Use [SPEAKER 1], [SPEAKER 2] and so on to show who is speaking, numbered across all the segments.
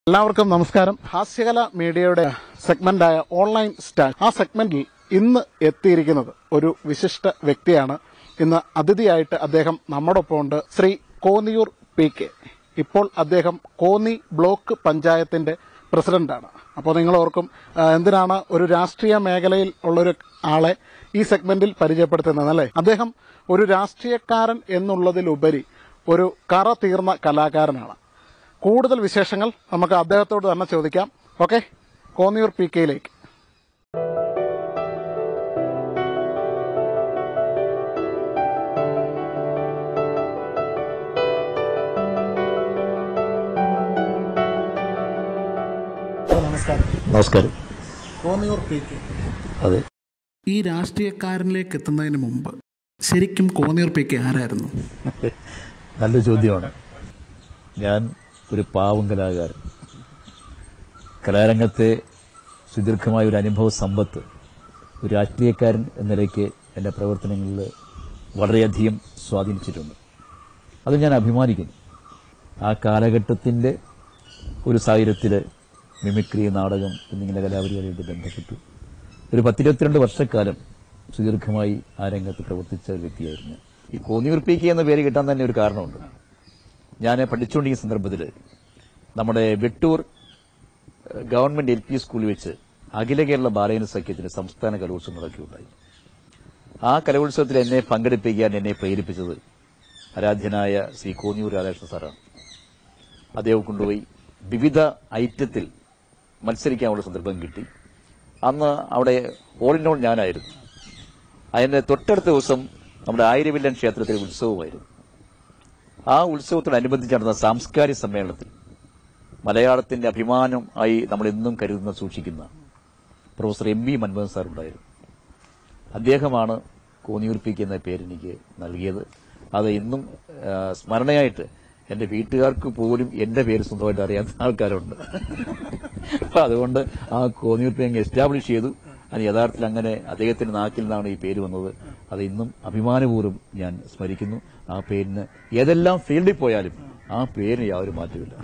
[SPEAKER 1] എല്ലാവർക്കും നമസ്കാരം ഹാസ്യകല മീഡിയയുടെ സെഗ്മെന്റായ ഓൺലൈൻ സ്റ്റാർ ആ സെഗ്മെന്റിൽ ഇന്ന് എത്തിയിരിക്കുന്നത് ഒരു വിശിഷ്ട വ്യക്തിയാണ് ഇന്ന് അതിഥിയായിട്ട് അദ്ദേഹം നമ്മോടൊപ്പം ഉണ്ട് ശ്രീ കോന്നിയൂർ പി കെ ഇപ്പോൾ അദ്ദേഹം കോന്നി ബ്ലോക്ക് പഞ്ചായത്തിന്റെ പ്രസിഡന്റാണ് അപ്പോൾ നിങ്ങൾ ഓർക്കും ആ, എന്തിനാണ് ഒരു രാഷ്ട്രീയ മേഖലയിൽ ഉള്ളൊരു ആളെ ഈ സെഗ്മെന്റിൽ പരിചയപ്പെടുത്തുന്നത് അല്ലേ അദ്ദേഹം ഒരു രാഷ്ട്രീയക്കാരൻ എന്നുള്ളതിലുപരി ഒരു കറ തീർന്ന കലാകാരനാണ് കൂടുതൽ വിശേഷങ്ങൾ നമുക്ക് അദ്ദേഹത്തോട് തന്നെ ചോദിക്കാം ഓക്കെ കോന്നിയൂർ പി കെയിലേക്ക് നമസ്കാരം
[SPEAKER 2] നമസ്കാരം
[SPEAKER 1] കോന്നിയൂർ പി കെ
[SPEAKER 2] അതെ
[SPEAKER 1] ഈ രാഷ്ട്രീയക്കാരനിലേക്ക് എത്തുന്നതിന് മുമ്പ് ശരിക്കും കോന്നിയൂർ പി കെ ആരായിരുന്നു
[SPEAKER 2] നല്ല ചോദ്യമാണ് ഞാൻ ഒരു പാവം കലാകാരൻ കലാരംഗത്തെ സുദീർഘമായ ഒരു അനുഭവ സമ്പത്ത് ഒരു രാഷ്ട്രീയക്കാരൻ എന്ന നിലയ്ക്ക് എൻ്റെ പ്രവർത്തനങ്ങളിൽ വളരെയധികം സ്വാധീനിച്ചിട്ടുണ്ട് അത് ഞാൻ അഭിമാനിക്കുന്നു ആ കാലഘട്ടത്തിൻ്റെ ഒരു സാഹചര്യത്തിൽ മിമിക്രി നാടകം എന്നിങ്ങനെ കലാപരിപാടിയായിട്ട് ബന്ധപ്പെട്ടു ഒരു പത്തിരുപത്തിരണ്ട് വർഷക്കാലം സുദീർഘമായി ആ രംഗത്ത് പ്രവർത്തിച്ച ഒരു വ്യക്തിയായിരുന്നു ഈ കോന്നിയൂർ പി കെ എന്ന പേര് കിട്ടാൻ തന്നെ ഒരു കാരണമുണ്ട് ഞാൻ പഠിച്ചുകൊണ്ടിരിക്കുന്ന സന്ദർഭത്തിൽ നമ്മുടെ വെട്ടൂർ ഏഹ്, ഗവൺമെന്റ് എൽ പി സ്കൂളിൽ വെച്ച് അഖില കേരള ബാലയന സഖ്യത്തിന് സംസ്ഥാന കലോത്സവം നടക്കുകയുണ്ടായി ആ കലോത്സവത്തിൽ എന്നെ പങ്കെടുപ്പിക്കാൻ എന്നെ പ്രേരിപ്പിച്ചത് ആരാധ്യനായ ശ്രീ കോന്നിയൂർ രാധാകൃഷ്ണ സാറാണ് അദ്ദേഹം കൊണ്ടുപോയി വിവിധ ഐറ്റത്തിൽ മത്സരിക്കാനുള്ള സന്ദർഭം കിട്ടി അന്ന് അവിടെ ഓൾ ഇൻ ഓൾ ഞാനായിരുന്നു അതിന്റെ തൊട്ടടുത്ത ദിവസം നമ്മുടെ ആയിരവില്ലൻ ക്ഷേത്രത്തിലെ ഉത്സവമായിരുന്നു ആ ഉത്സവത്തോടനുബന്ധിച്ച് നടന്ന സാംസ്കാരിക സമ്മേളനത്തിൽ മലയാളത്തിന്റെ അഭിമാനം ആയി നമ്മൾ എന്നും കരുതുന്ന സൂക്ഷിക്കുന്ന professor M V Manmohan sir ഉണ്ടായിരുന്നു അദ്ദേഹമാണ് കോന്നിയൂർ പി കെ എന്ന പേര് എനിക്ക് നൽകിയത് അത് ഇന്നും ആ, സ്മരണയായിട്ട് എന്റെ വീട്ടുകാർക്ക് പോലും എന്റെ പേര് സ്വന്തമായിട്ട് അറിയാത്ത ആൾക്കാരുണ്ട് അപ്പൊ അതുകൊണ്ട് ആ കോന്നിയൂർ പി അങ്ങ് എസ്റ്റാബ്ലിഷ് ചെയ്തു അത് യഥാർത്ഥത്തിൽ അങ്ങനെ അദ്ദേഹത്തിന്റെ നാക്കിൽ നിന്നാണ് ഈ പേര് വന്നത് അത് ഇന്നും അഭിമാനപൂർവ്വം ഞാൻ സ്മരിക്കുന്നു ആ പേരിന് ഏതെല്ലാം ഫീൽഡിൽ പോയാലും ആ പേരിന് യാതൊരു മാറ്റമില്ല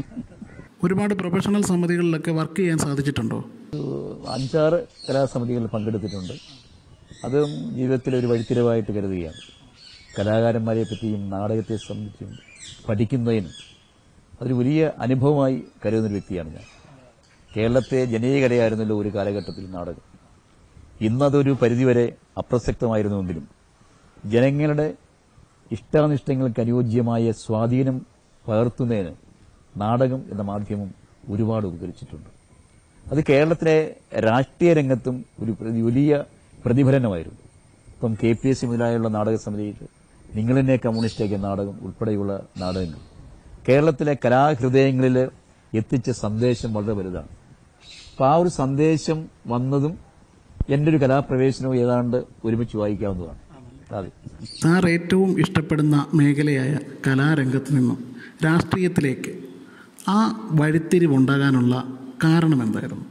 [SPEAKER 1] ഒരുപാട് പ്രൊഫഷണൽ സമിതികളിലൊക്കെ വർക്ക് ചെയ്യാൻ സാധിച്ചിട്ടുണ്ടോ
[SPEAKER 2] അഞ്ചാറ് കലാസമിതികളിൽ പങ്കെടുത്തിട്ടുണ്ട് അതും ജീവിതത്തിലെ ഒരു വഴിത്തിരിവായിട്ട് കരുതുകയാണ് കലാകാരന്മാരെ പറ്റിയും നാടകത്തെ സംബന്ധിച്ചും പഠിക്കുന്നതിനും അതൊരു വലിയ അനുഭവമായി കരുതുന്ന ഒരു വ്യക്തിയാണ് ഞാൻ കേരളത്തെ ജനീയ കലയായിരുന്നല്ലോ ഒരു കാലഘട്ടത്തിൽ നാടകം ഇന്നതൊരു പരിധിവരെ അപ്രസക്തമായിരുന്നുവെങ്കിലും ജനങ്ങളുടെ ഇഷ്ടാനിഷ്ടങ്ങൾക്ക് അനുയോജ്യമായ സ്വാധീനം പകർത്തുന്നതിന് നാടകം എന്ന മാധ്യമം ഒരുപാട് ഉപകരിച്ചിട്ടുണ്ട് അത് കേരളത്തിലെ രാഷ്ട്രീയ രംഗത്തും ഒരു പ്രതി- വലിയ പ്രതിഫലനമായിരുന്നു ഇപ്പം കെ പി എസ് സി മുതലായുള്ള നാടക സമിതിയിൽ നിങ്ങളെന്നെ കമ്മ്യൂണിസ്റ്റാക്കിയ നാടകം ഉൾപ്പെടെയുള്ള നാടകങ്ങൾ കേരളത്തിലെ കലാഹൃദയങ്ങളിൽ എത്തിച്ച സന്ദേശം വളരെ വലുതാണ് അപ്പോൾ ആ ഒരു സന്ദേശം വന്നതും എൻ്റെ ഒരു കലാപ്രവേശനവും ഏതാണ്ട് ഒരുമിച്ച് വായിക്കാവുന്നതാണ് അതെ
[SPEAKER 1] സാർ ഏറ്റവും ഇഷ്ടപ്പെടുന്ന മേഖലയായ കലാരംഗത്ത് നിന്നും രാഷ്ട്രീയത്തിലേക്ക് ആ വഴിത്തിരിവുണ്ടാകാനുള്ള കാരണം എന്തായിരുന്നു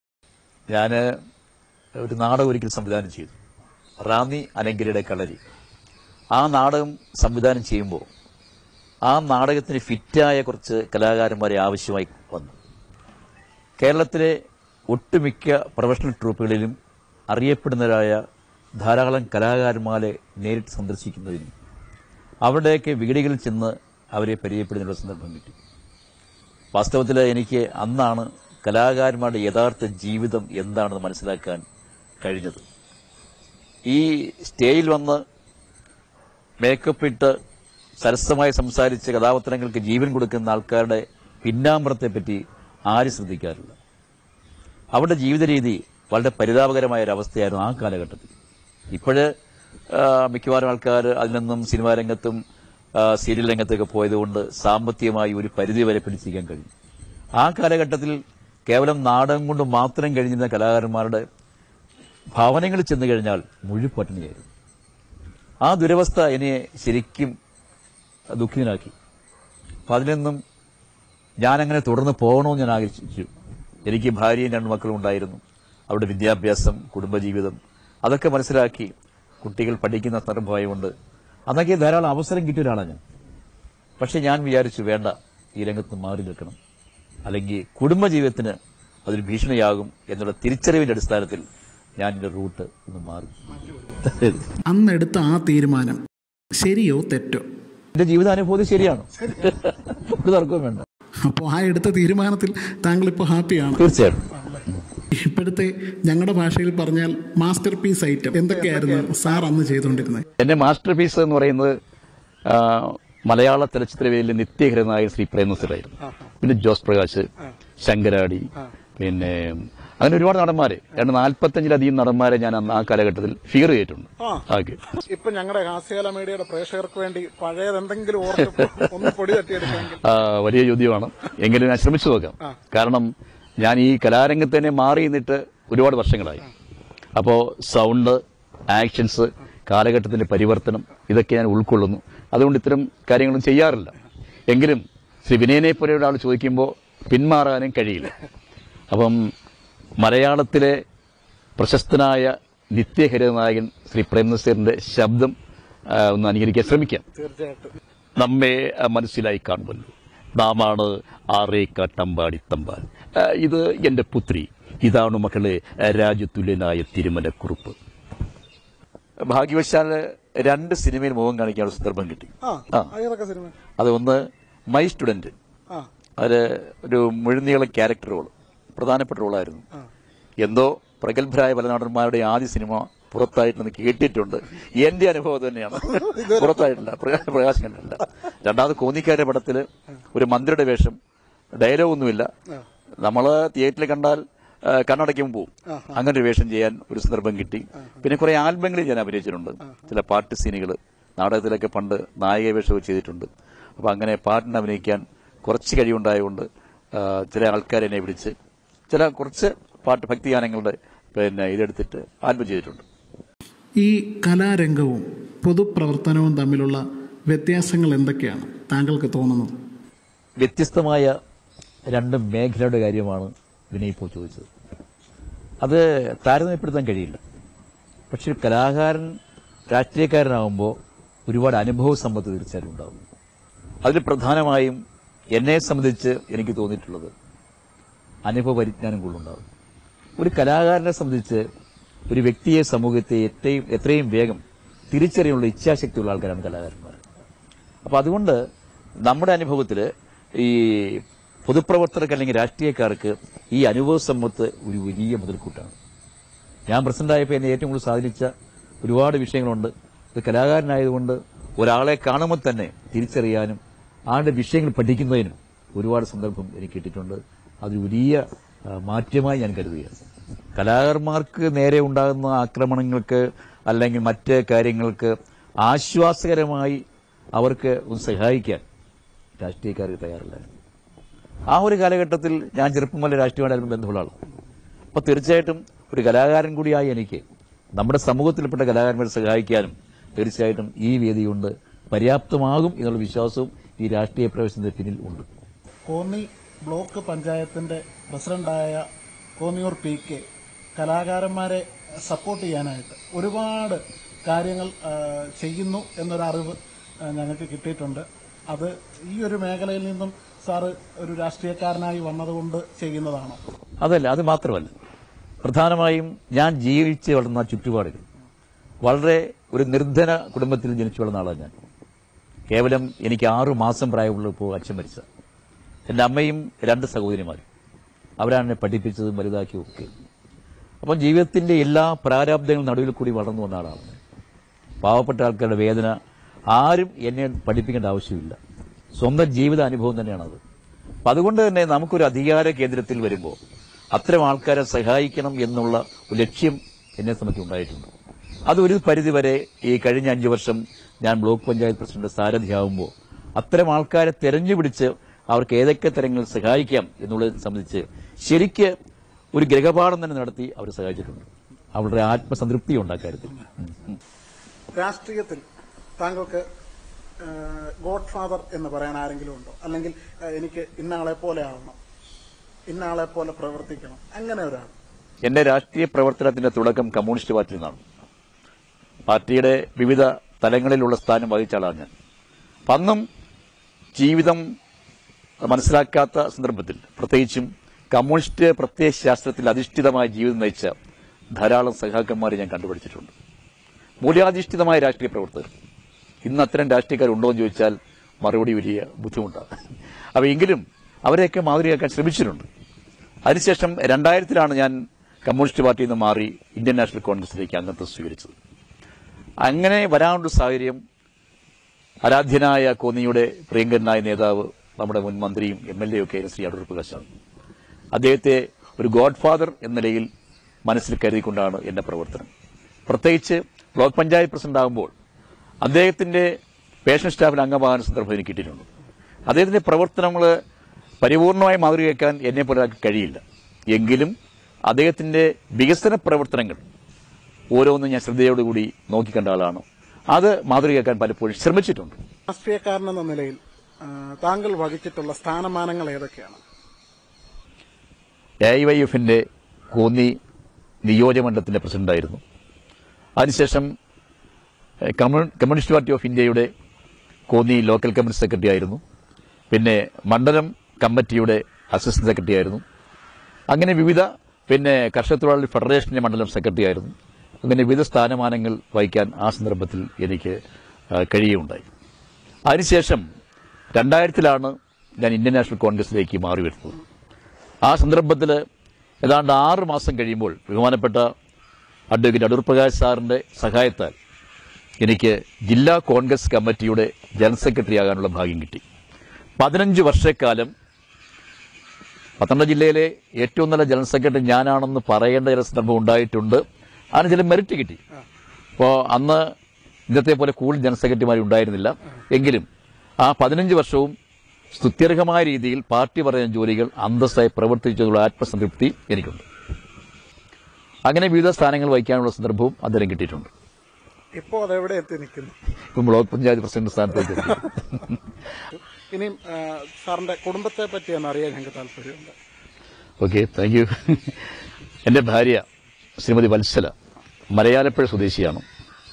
[SPEAKER 2] ഞാൻ ഒരു നാടകം ഒരിക്കൽ സംവിധാനം ചെയ്തു റാന്നി അലങ്കരിയുടെ കളരി ആ നാടകം സംവിധാനം ചെയ്യുമ്പോൾ ആ നാടകത്തിന് ഫിറ്റായ കുറച്ച് കലാകാരന്മാരെ ആവശ്യമായി വന്നു കേരളത്തിലെ ഒട്ടുമിക്ക പ്രൊഫഷണൽ ട്രൂപ്പുകളിലും അറിയപ്പെടുന്നവരായ ധാരാളം കലാകാരന്മാരെ നേരിട്ട് സന്ദർശിക്കുന്നതിനും അവിടെയൊക്കെ വീടുകളിൽ ചെന്ന് അവരെ പരിചയപ്പെടുന്നതിനുള്ള സന്ദർഭം കിട്ടി വാസ്തവത്തിൽ എനിക്ക് അന്നാണ് കലാകാരന്മാരുടെ യഥാർത്ഥ ജീവിതം എന്താണെന്ന് മനസ്സിലാക്കാൻ കഴിഞ്ഞത് ഈ സ്റ്റേജിൽ വന്ന് മേക്കപ്പ് ഇട്ട് സരസമായി സംസാരിച്ച് കഥാപാത്രങ്ങൾക്ക് ജീവൻ കൊടുക്കുന്ന ആൾക്കാരുടെ പിന്നാമ്പറത്തെ പറ്റി ആരും ശ്രദ്ധിക്കാറില്ല അവരുടെ ജീവിത രീതി വളരെ പരിതാപകരമായ ഒരു അവസ്ഥയായിരുന്നു ആ കാലഘട്ടത്തിൽ ഇപ്പോഴ് മിക്കവാറും ആൾക്കാർ അതിൽ നിന്നും സിനിമാ രംഗത്തും ആ, സീരിയൽ രംഗത്തൊക്കെ പോയതുകൊണ്ട് സാമ്പത്തികമായി ഒരു പരിധി വരെ പിടിച്ചിരിക്കാൻ കഴിയും ആ കാലഘട്ടത്തിൽ കേവലം നാടകം കൊണ്ട് മാത്രം കഴിഞ്ഞിരുന്ന കലാകാരന്മാരുടെ ഭവനങ്ങളിൽ ചെന്ന് കഴിഞ്ഞാൽ മുഴുപട്ടിണിയായിരുന്നു ആ ദുരവസ്ഥ എന്നെ ശരിക്കും ദുഃഖിതനാക്കി അപ്പം അതിൽ നിന്നും ഞാനങ്ങനെ തുടർന്ന് പോകണമെന്ന് ഞാൻ ആഗ്രഹിച്ചു എനിക്ക് ഭാര്യയും രണ്ട് മക്കളും ഉണ്ടായിരുന്നു അവരുടെ വിദ്യാഭ്യാസം കുടുംബജീവിതം അതൊക്കെ മനസ്സിലാക്കി കുട്ടികൾ പഠിക്കുന്ന സന്ദർഭമായതുകൊണ്ട് അന്നൊക്കെ ധാരാളം അവസരം കിട്ടിയ ഒരാളാണ് ഞാൻ പക്ഷെ ഞാൻ വിചാരിച്ചു വേണ്ട ഈ രംഗത്ത് മാറി നിൽക്കണം അല്ലെങ്കിൽ കുടുംബജീവിതത്തിന് അതൊരു ഭീഷണിയാകും എന്നുള്ള തിരിച്ചറിവിന്റെ അടിസ്ഥാനത്തിൽ ഞാൻ എന്റെ റൂട്ട് ഒന്ന് മാറി
[SPEAKER 1] അന്നെടുത്ത ആ തീരുമാനം ശരിയോ തെറ്റോ
[SPEAKER 2] എന്റെ ജീവിതാനുഭൂതി ശരിയാണ് ഒരു തർക്കവും വേണ്ട
[SPEAKER 1] അപ്പോൾ ആ എടുത്ത തീരുമാനത്തിൽ താങ്കൾ ഇപ്പോൾ ഹാപ്പിയാണ്
[SPEAKER 2] തീർച്ചയായിട്ടും
[SPEAKER 1] ഇപ്പോഴത്തെ ഞങ്ങളുടെ ഭാഷയിൽ പറഞ്ഞാൽ മാസ്റ്റർ പീസ് ഐറ്റം എന്തൊക്കെയായിരുന്നു സാർ അന്ന് ചെയ്തുകൊണ്ടിരുന്നത്
[SPEAKER 2] എന്റെ മാസ്റ്റർ പീസ് എന്ന് പറയുന്നത് ആ, മലയാള ചലച്ചിത്രവേദിയിലെ നിത്യഹരനായ ശ്രീ പ്രേമസുരായിരുന്നു പിന്നെ ജോസ് പ്രകാശ് ശങ്കരാടി പിന്നെ അങ്ങനെ ഒരുപാട് നടന്മാര് രണ്ട് നാൽപ്പത്തഞ്ചിലധികം നടന്മാരെ ഞാൻ അന്ന് ആ കാലഘട്ടത്തിൽ ഫിഗർ ചെയ്തിട്ടുണ്ട് ആകെ
[SPEAKER 1] ഇപ്പൊ ഞങ്ങളുടെ ഹാസ്യകല മീഡിയയുടെ പ്രേക്ഷകർക്ക് വേണ്ടി പഴയത് എന്തെങ്കിലും ഓർത്ത് ഒന്ന് പൊടി തട്ടിയെടുക്കാമെങ്കിൽ
[SPEAKER 2] ആ, വലിയ ചോദ്യമാണ് എങ്കിലും ഞാൻ ശ്രമിച്ചു നോക്കാം കാരണം ഞാൻ ഈ കലാരംഗത്ത് തന്നെ മാറി നിന്നിട്ട് ഒരുപാട് വർഷങ്ങളായി അപ്പോൾ സൗണ്ട് ആക്ഷൻസ് കാലഘട്ടത്തിന്റെ പരിവർത്തനം ഇതൊക്കെ ഞാൻ ഉൾക്കൊള്ളുന്നു അതുകൊണ്ട് ഇത്തരം കാര്യങ്ങളൊന്നും ചെയ്യാറില്ല എങ്കിലും ശ്രീ വിനയനെ പോലെ ഒരാൾ ചോദിക്കുമ്പോൾ പിന്മാറാനും കഴിയില്ല അപ്പം മലയാളത്തിലെ പ്രശസ്തനായ നിത്യഹരിതനായകൻ ശ്രീ പ്രേംനസീറിന്റെ ശബ്ദം ആ, ഒന്ന് അനുകരിക്കാൻ ശ്രമിക്കാം
[SPEAKER 1] തീർച്ചയായിട്ടും
[SPEAKER 2] നമ്മെ ആ, മനസ്സിലായി കാണുമല്ലോ നാമാണ് ആറേക്കാട്ടമ്പാടി തമ്പാൻ ആ, ഇത് എന്റെ പുത്രി ഇതാണ് മക്കളെ ആ, രാജ്യതുല്യനായ തിരുമലക്കുറുപ്പ് ഭാഗ്യവശാൽ രണ്ട് സിനിമയിൽ മുഖം കാണിക്കാനുള്ള സന്ദർഭം കിട്ടി
[SPEAKER 1] ആ ഏതൊക്കെ സിനിമ
[SPEAKER 2] അത് ഒന്ന് മൈ സ്റ്റുഡന്റ്
[SPEAKER 1] ആ
[SPEAKER 2] അതിൽ ഒരു മുഴുനീള ക്യാരക്ടർ റോൾ പ്രധാനപ്പെട്ട റോളായിരുന്നു എന്തോ പ്രഗത്ഭരായ പല നടന്മാരുടെ ആദ്യ സിനിമ പുറത്തായിട്ടെന്ന് കേട്ടിട്ടുണ്ട് എന്റെ അനുഭവം അത് തന്നെയാണ് പുറത്തായിട്ടില്ല പ്രകാ- പ്രകാശ് കണ്ടിട്ടില്ല രണ്ടാമത് കോന്നിക്കാരുടെ പടത്തില് ഒരു മന്ത്രിയുടെ വേഷം ഡയലോഗ് ഒന്നുമില്ല നമ്മള് തിയേറ്ററിൽ കണ്ടാൽ ആ, കണ്ണടയ്ക്കുമ്പോൾ പോവും അങ്ങനെ ഒരു വേഷം ചെയ്യാൻ ഒരു സന്ദർഭം കിട്ടി പിന്നെ കുറെ ആൽബങ്ങളിൽ ഞാൻ അഭിനയിച്ചിട്ടുണ്ട് ചില പാട്ട് സീനുകൾ നാടകത്തിലൊക്കെ പണ്ട് നായിക വേഷമൊക്കെ ചെയ്തിട്ടുണ്ട് അപ്പൊ അങ്ങനെ പാട്ടിന് അഭിനയിക്കാൻ കുറച്ച് കഴിവുണ്ടായതുകൊണ്ട് ആ, ചില ആൾക്കാർ എന്നെ വിളിച്ച് ചില കുറച്ച് പാട്ട് ഭക്തിഗാനങ്ങളുടെ പിന്നെ ഇതെടുത്തിട്ട് ആൽബം ചെയ്തിട്ടുണ്ട്
[SPEAKER 1] ഈ കലാരംഗവും പൊതുപ്രവർത്തനവും തമ്മിലുള്ള വ്യത്യാസങ്ങൾ എന്തൊക്കെയാണ് താങ്കൾക്ക് തോന്നുന്നത്
[SPEAKER 2] വ്യത്യസ്തമായ രണ്ട് മേഖലയുടെ കാര്യമാണ് വിനയ് ഇപ്പോൾ ചോദിച്ചത് അത് താരതമ്യപ്പെടുത്താൻ കഴിയില്ല പക്ഷെ ഒരു കലാകാരൻ രാഷ്ട്രീയക്കാരനാകുമ്പോൾ ഒരുപാട് അനുഭവ സമ്പത്ത് തീർച്ചയായും ഉണ്ടാകും അതിൽ പ്രധാനമായും എന്നെ സംബന്ധിച്ച് എനിക്ക് തോന്നിയിട്ടുള്ളത് അനുഭവ പരിജ്ഞാനം കൊണ്ടുണ്ടാകും ഒരു കലാകാരനെ സംബന്ധിച്ച് ഒരു വ്യക്തിയെ സമൂഹത്തെ എത്രയും എത്രയും വേഗം തിരിച്ചറിയാനുള്ള ഇച്ഛാശക്തിയുള്ള ആൾക്കാരാണ് കലാകാരന്മാർ അപ്പൊ അതുകൊണ്ട് നമ്മുടെ അനുഭവത്തിൽ ഈ പൊതുപ്രവർത്തകർക്ക് അല്ലെങ്കിൽ രാഷ്ട്രീയക്കാർക്ക് ഈ അനുഭവ സമ്പത്ത് ഒരു വലിയ മുതൽക്കൂട്ടാണ് ഞാൻ പ്രസിഡന്റായപ്പോൾ എന്നെ ഏറ്റവും കൂടുതൽ സ്വാധീനിച്ച ഒരുപാട് വിഷയങ്ങളുണ്ട് ഒരു കലാകാരനായതുകൊണ്ട് ഒരാളെ കാണുമ്പോൾ തന്നെ തിരിച്ചറിയാനും ആളുടെ വിഷയങ്ങൾ പഠിക്കുന്നതിനും ഒരുപാട് സന്ദർഭം എനിക്ക് കിട്ടിയിട്ടുണ്ട് അതൊരു വലിയ ആ, മാറ്റമായി ഞാൻ കരുതുകയാണ് കലാകാരന്മാർക്ക് നേരെ ഉണ്ടാകുന്ന ആക്രമണങ്ങൾക്ക് അല്ലെങ്കിൽ മറ്റ് കാര്യങ്ങൾക്ക് ആശ്വാസകരമായി അവർക്ക് ഒന്ന് സഹായിക്കാൻ രാഷ്ട്രീയക്കാർക്ക് തയ്യാറില്ല ആ ഒരു കാലഘട്ടത്തിൽ ഞാൻ ചെറുപ്പം മുതലേ രാഷ്ട്രീയമായിട്ട് ബന്ധമുള്ള ആളാണ് അപ്പൊ തീർച്ചയായിട്ടും ഒരു കലാകാരൻ കൂടിയായി എനിക്ക് നമ്മുടെ സമൂഹത്തിൽപ്പെട്ട കലാകാരന്മാരെ സഹായിക്കാനും തീർച്ചയായിട്ടും ഈ വേദി കൊണ്ട് പര്യാപ്തമാകും എന്നുള്ള വിശ്വാസവും ഈ രാഷ്ട്രീയ പ്രവേശനത്തിന് പിന്നിൽ ഉണ്ട്
[SPEAKER 1] കോന്നി ബ്ലോക്ക് പഞ്ചായത്തിന്റെ പ്രസിഡന്റായ കോന്നിയൂർ പി കെ കലാകാരന്മാരെ സപ്പോർട്ട് ചെയ്യാനായിട്ട് ഒരുപാട് കാര്യങ്ങൾ ആ, ചെയ്യുന്നു എന്നൊരറിവ് ആ, ഞങ്ങൾക്ക് കിട്ടിയിട്ടുണ്ട് അത് ഈ ഒരു മേഖലയിൽ നിന്നും സാറ് ഒരു രാഷ്ട്രീയക്കാരനായി വന്നതുകൊണ്ട് ചെയ്യുന്നതാണോ
[SPEAKER 2] അതല്ല അത് മാത്രമല്ല പ്രധാനമായും ഞാൻ ജീവിച്ച് വളർന്ന ചുറ്റുപാടുകൾ വളരെ ഒരു നിർധന കുടുംബത്തിൽ ജനിച്ചു വളർന്ന ആളാണ് ഞാൻ കേവലം എനിക്ക് ആറു മാസം പ്രായമുള്ളപ്പോൾ അച്ഛൻ മരിച്ച എൻ്റെ അമ്മയും രണ്ട് സഹോദരിമാരും അവരാണ് എന്നെ പഠിപ്പിച്ചതും വലുതാക്കിയും ഒക്കെ അപ്പം ജീവിതത്തിന്റെ എല്ലാ പ്രാരാബ്ദങ്ങളും നടുവിൽ കൂടി വളർന്നു വന്ന ആളാണ് ഞാൻ. പാവപ്പെട്ട ആൾക്കാരുടെ വേദന ആരും എന്നെ പഠിപ്പിക്കേണ്ട ആവശ്യമില്ല സ്വന്തം ജീവിത അനുഭവം തന്നെയാണത് അപ്പം അതുകൊണ്ട് തന്നെ നമുക്കൊരു അധികാര കേന്ദ്രത്തിൽ വരുമ്പോൾ അത്തരം ആൾക്കാരെ സഹായിക്കണം എന്നുള്ള ഒരു ലക്ഷ്യം എന്നെ സംബന്ധിച്ച് ഉണ്ടായിട്ടുണ്ട് അത് ഒരു പരിധിവരെ ഈ കഴിഞ്ഞ അഞ്ചു വർഷം ഞാൻ ബ്ലോക്ക് പഞ്ചായത്ത് പ്രസിഡന്റ് സാരഥിയാവുമ്പോൾ അത്തരം ആൾക്കാരെ തെരഞ്ഞുപിടിച്ച് അവർക്ക് ഏതൊക്കെ തരങ്ങളിൽ സഹായിക്കാം എന്നുള്ളത് സംബന്ധിച്ച് ശരിക്ക് ഒരു ഗ്രഹപാഠം തന്നെ നടത്തി അവർ സഹായിച്ചിട്ടുണ്ട് അവരുടെ ആത്മസംതൃപ്തി ഉണ്ടാക്കാര്യത്തിൽ
[SPEAKER 1] രാഷ്ട്രീയത്തിൽ താങ്കൾക്ക് ഗോഡ് ഫാദർ എന്ന് പറയാൻ ആരെങ്കിലും ഉണ്ടോ അല്ലെങ്കിൽ ആ, എനിക്ക് ഇന്നയാളെ പോലെ ആവണം ഇന്നയാളെ പോലെ പ്രവർത്തിക്കണം അങ്ങനെ ഒരാൾ
[SPEAKER 2] എന്റെ രാഷ്ട്രീയ പ്രവർത്തനത്തിന്റെ തുടക്കം കമ്മ്യൂണിസ്റ്റ് പാർട്ടിയിൽ നിന്നാണ് പാർട്ടിയുടെ വിവിധ തലങ്ങളിലുള്ള സ്ഥാനം വഹിച്ച ആളാണ് ഞാൻ അപ്പം അന്നും ജീവിതം മനസ്സിലാക്കാത്ത സന്ദർഭത്തിൽ പ്രത്യേകിച്ചും കമ്മ്യൂണിസ്റ്റ് പ്രത്യയശാസ്ത്രത്തിൽ അധിഷ്ഠിതമായ ജീവിതം നയിച്ച ധാരാളം സഖാക്കന്മാരെ ഞാൻ കണ്ടുപിടിച്ചിട്ടുണ്ട് മൂല്യാധിഷ്ഠിതമായ രാഷ്ട്രീയ പ്രവർത്തകർ ഇന്ന് അത്തരം രാഷ്ട്രീയക്കാരുണ്ടോ എന്ന് ചോദിച്ചാൽ മറുപടി വലിയ ബുദ്ധിമുട്ടാണ് അപ്പോൾ എങ്കിലും അവരെയൊക്കെ മാതൃകയാക്കാൻ ശ്രമിച്ചിട്ടുണ്ട് അതിനുശേഷം രണ്ടായിരത്തിലാണ് ഞാൻ കമ്മ്യൂണിസ്റ്റ് പാർട്ടിയിൽ നിന്ന് മാറി ഇന്ത്യൻ നാഷണൽ കോൺഗ്രസിലേക്ക് അംഗത്വം സ്വീകരിച്ചത് അങ്ങനെ വരാനുള്ള സാഹചര്യം ആരാധ്യനായ കോന്നിയുടെ പ്രിയങ്കരനായ നേതാവ് നമ്മുടെ മുൻ മന്ത്രിയും എം എൽ എ ഒക്കെ ശ്രീ അടൂർ പ്രകാശാണ് അദ്ദേഹത്തെ ഒരു ഗോഡ് ഫാദർ എന്ന നിലയിൽ മനസ്സിൽ കരുതിക്കൊണ്ടാണ് എന്റെ പ്രവർത്തനം പ്രത്യേകിച്ച് ബ്ലോക്ക് പഞ്ചായത്ത് പ്രസിഡന്റ് ആകുമ്പോൾ അദ്ദേഹത്തിന്റെ പേഷൻ സ്റ്റാഫിൽ അംഗമാകാൻ സന്ദർഭം എനിക്ക് കിട്ടിയിട്ടുണ്ട് അദ്ദേഹത്തിന്റെ പ്രവർത്തനങ്ങൾ പരിപൂർണമായി മാതൃകയാക്കാൻ എന്നെ പോലെ ഒരാൾക്ക് കഴിയില്ല എങ്കിലും അദ്ദേഹത്തിന്റെ വികസന പ്രവർത്തനങ്ങൾ ഓരോന്നും ഞാൻ ശ്രദ്ധയോടുകൂടി നോക്കിക്കണ്ട ആളാണ് അത് മാതൃകയാക്കാൻ പലപ്പോഴും ശ്രമിച്ചിട്ടുണ്ട്
[SPEAKER 1] രാഷ്ട്രീയക്കാരനെന്ന നിലയിൽ ആ, താങ്കൾ വഹിച്ചിട്ടുള്ള സ്ഥാനമാനങ്ങൾ ഏതൊക്കെയാണ്
[SPEAKER 2] എ ഐ വൈ എഫിന്റെ കോന്നി നിയോജകമണ്ഡലത്തിന്റെ പ്രസിഡന്റായിരുന്നു അതിനുശേഷം എഹ്, കമ്മ്യൂൺ- കമ്മ്യൂണിസ്റ്റ് പാർട്ടി ഓഫ് ഇന്ത്യയുടെ കോന്നി ലോക്കൽ കമ്മിറ്റി സെക്രട്ടറി ആയിരുന്നു പിന്നെ മണ്ഡലം കമ്മിറ്റിയുടെ അസിസ്റ്റന്റ് സെക്രട്ടറി ആയിരുന്നു അങ്ങനെ വിവിധ പിന്നെ കർഷക തൊഴിലാളി ഫെഡറേഷന്റെ മണ്ഡലം സെക്രട്ടറി ആയിരുന്നു അങ്ങനെ വിവിധ സ്ഥാനമാനങ്ങൾ വഹിക്കാൻ ആ സന്ദർഭത്തിൽ എനിക്ക് ആ, കഴിയുകയുണ്ടായി അതിനുശേഷം രണ്ടായിരത്തിലാണ് ഞാൻ ഇന്ത്യൻ നാഷണൽ കോൺഗ്രസിലേക്ക് മാറി വരുന്നത് ആ സന്ദർഭത്തിൽ ഏതാണ്ട് ആറ് മാസം കഴിയുമ്പോൾ ബഹുമാനപ്പെട്ട അഡ്വക്കേറ്റ് അടൂർ പ്രകാശ് സാറിന്റെ സഹായത്താൽ എനിക്ക് ജില്ലാ കോൺഗ്രസ് കമ്മിറ്റിയുടെ ജനറൽ സെക്രട്ടറി ആകാനുള്ള ഭാഗ്യം കിട്ടി പതിനഞ്ച് വർഷക്കാലം പത്തനംതിട്ട ജില്ലയിലെ ഏറ്റവും നല്ല ജനറൽ സെക്രട്ടറി ഞാനാണെന്ന് പറയേണ്ട ചില സന്ദർഭം ഉണ്ടായിട്ടുണ്ട് അതിന് ചില മെറിറ്റ് കിട്ടി അപ്പോൾ അന്ന് ഇന്നത്തെ പോലെ കൂടുതൽ ജനറൽ സെക്രട്ടറിമാർ ഉണ്ടായിരുന്നില്ല എങ്കിലും ആ പതിനഞ്ച് വർഷവും സ്തുത്യർഹമായ രീതിയിൽ പാർട്ടി പറയുന്ന ജോലികൾ അന്തസ്സായി പ്രവർത്തിച്ചതിനുള്ള ആത്മസംതൃപ്തി എനിക്കുണ്ട് അങ്ങനെ വിവിധ സ്ഥാനങ്ങൾ വഹിക്കാനുള്ള സന്ദർഭവും അദ്ദേഹം കിട്ടിയിട്ടുണ്ട്
[SPEAKER 1] ഇപ്പോൾ അതെവിടെ എത്തി നിൽക്കുന്നു
[SPEAKER 2] ഇപ്പം ബ്ലോക്ക് പഞ്ചായത്ത് പ്രസിഡന്റ് സ്ഥാനത്തേക്ക് എത്തി.
[SPEAKER 1] ഇനിയും ആ, സാറിന്റെ കുടുംബത്തെ പറ്റി ഒന്ന് അറിയാൻ ഞങ്ങൾക്ക് താല്പര്യമുണ്ട്
[SPEAKER 2] ഓക്കെ താങ്ക് യു എൻ്റെ ഭാര്യ ശ്രീമതി വത്സല മലയാലപ്പുഴ സ്വദേശിയാണ്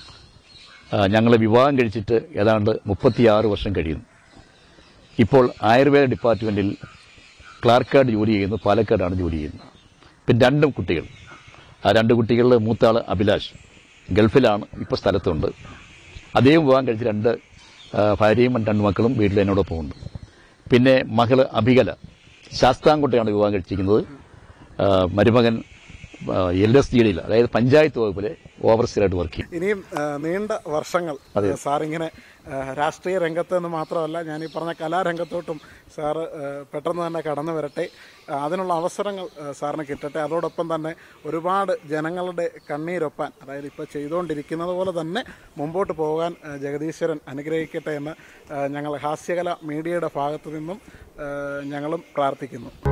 [SPEAKER 2] ഞങ്ങൾ വിവാഹം കഴിച്ചിട്ട് ഏതാണ്ട് മുപ്പത്തിയാറ് വർഷം കഴിയുന്നു ഇപ്പോൾ ആയുർവേദ ഡിപ്പാർട്ട്മെന്റിൽ ക്ലാർക്കായിട്ട് ജോലി ചെയ്യുന്നു പാലക്കാടാണ് ജോലി ചെയ്യുന്നത് പിന്നെ രണ്ടും കുട്ടികൾ ആ രണ്ട് കുട്ടികളിൽ മൂത്ത ആൾ അഭിലാഷ് ഗൾഫിലാണ് ഇപ്പോൾ സ്ഥലത്തുണ്ട് അദ്ദേഹം വിവാഹം കഴിച്ച് രണ്ട് ആ, ഭാര്യയും രണ്ട് മക്കളും വീട്ടിൽ എന്നോടൊപ്പം ഉണ്ട് പിന്നെ മകള് അഭികല ശാസ്താംകോട്ടയാണ് വിവാഹം കഴിച്ചിരിക്കുന്നത് ആ, മരുമകൻ എൽ എസ് ജി ഡിയിൽ അതായത് പഞ്ചായത്ത് വകുപ്പിലെ ഓവർസിയറായിട്ട് വർക്ക് ചെയ്യും
[SPEAKER 1] ഇനിയും ആ, നീണ്ട വർഷങ്ങൾ സാറിങ്ങനെ ആ, രാഷ്ട്രീയ രംഗത്ത് നിന്ന് മാത്രമല്ല ഞാൻ ഈ പറഞ്ഞ കലാരംഗത്തോട്ടും സാറ് ആ, പെട്ടെന്ന് തന്നെ കടന്നു വരട്ടെ ആ, അതിനുള്ള അവസരങ്ങൾ ആ, സാറിന് കിട്ടട്ടെ അതോടൊപ്പം തന്നെ ഒരുപാട് ജനങ്ങളുടെ കണ്ണീരൊപ്പാൻ അതായത് ഇപ്പോൾ ചെയ്തുകൊണ്ടിരിക്കുന്നത് പോലെ തന്നെ മുമ്പോട്ട് പോകാൻ ആ, ജഗദീശ്വരൻ അനുഗ്രഹിക്കട്ടെ എന്ന് ആ, ഞങ്ങൾ ഹാസ്യകല മീഡിയയുടെ ഭാഗത്തു നിന്നും ആ, ഞങ്ങളും പ്രാർത്ഥിക്കുന്നു